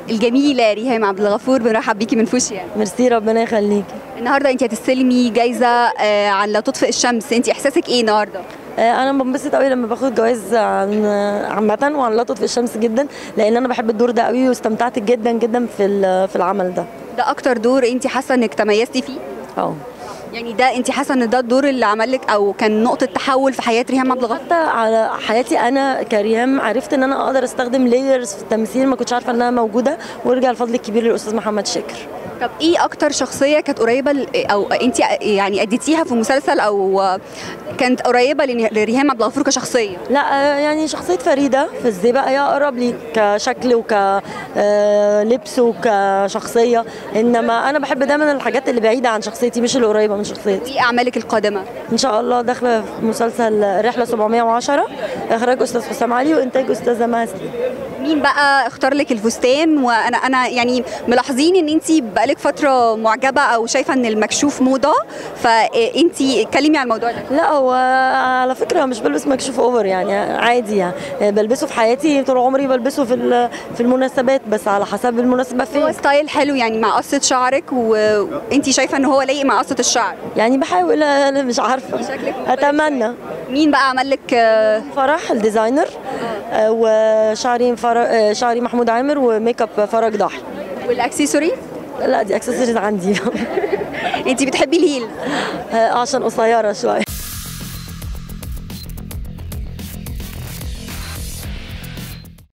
الجميله ريهام عبد الغفور بنرحب بيكي من فوشيا ميرسي ربنا يخليكي النهارده انت هتستلمي جايزه آه، عن لا تطفئ الشمس انت احساسك ايه النهارده آه، انا بنبسط قوي لما باخد جوائز عن عامه وعن لا تطفئ الشمس جدا لان انا بحب الدور ده قوي واستمتعت جدا جدا في ال- في العمل ده ده اكتر دور انت حاسه انك تميزتي فيه اه يعني ده انت حاسه ان ده الدور اللي عمل لك او كان نقطه تحول في حياه ريهام عبد الغفور حتى على حياتي انا كريم عرفت ان انا اقدر استخدم لايرز في التمثيل ما كنتش عارفه انها موجوده وارجع الفضل الكبير للاستاذ محمد شاكر طب ايه اكتر شخصيه كانت قريبه ل- او انت يعني اديتيها في مسلسل او كانت قريبه لن- لريهام عبد الغفور كشخصيه لا آه، يعني شخصية فريدة في الزيبق هي أقرب لي كشكل وكلبس وكشخصية إنما أنا بحب دايما الحاجات اللي بعيدة عن شخصيتي مش اللي قريبة من شخصيتي ايه اعمالك القادمه إن شاء الله داخلة في مسلسل رحلة 710 إخراج أستاذ حسام علي وإنتاج أستاذة ماسلي مين بقى اختار لك الفستان وانا انا يعني ملاحظين ان انت بقالك فتره معجبه او شايفه ان المكشوف موضه فانت اتكلمي عن الموضوع ده لا هو على فكرة مش بلبس مكشوف أوفر يعني عادي يعني بلبسه في حياتي طول عمري بلبسه في ال- في المناسبات بس على حسب المناسبة هو فين ستايل حلو يعني مع قصه شعرك وانت شايفه ان هو لايق مع قصه الشعر يعني بحاول أنا مش عارفة شكلك أتمنى مين بقى عمل لك آه، فرح الديزاينر آه، وشعري فر... آه، شعري محمود عامر وميك اب فرج ضحي والاكسسوري لا دي اكسسوارز عندي انت بتحبي الهيل آه، عشان قصيره شويه